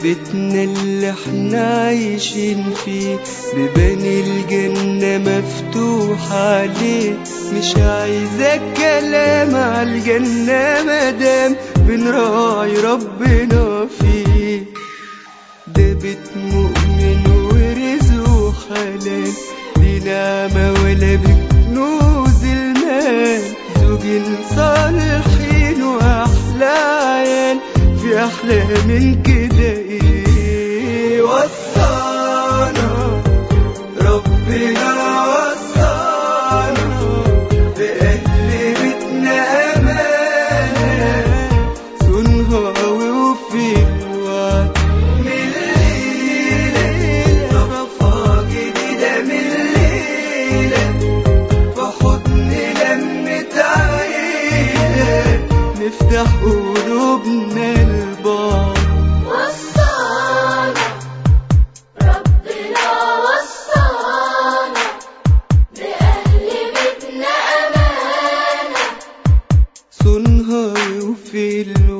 بيتنا اللي احنا عايشين فيه بيبان الجنة مفتوح عليه مش عايزة كلام عالجنة مدام بنراعي ربنا فيه ده بيت مؤمن ورزقه حلال دي نعمة ولا بكنوز المال زوجين صالحين وأحلى عيال في أحلى من كده إيه وصانا ربنا وصانا بأهل بيتنا أمانة صنها وفي الوعد من الليلة صفحة جديدة من الليلة في حضن لمة عيلة نفتح قلوبنا لبعض وصانا ربنا وصانا بأهل بيتنا أمانة صنها وفي الوعد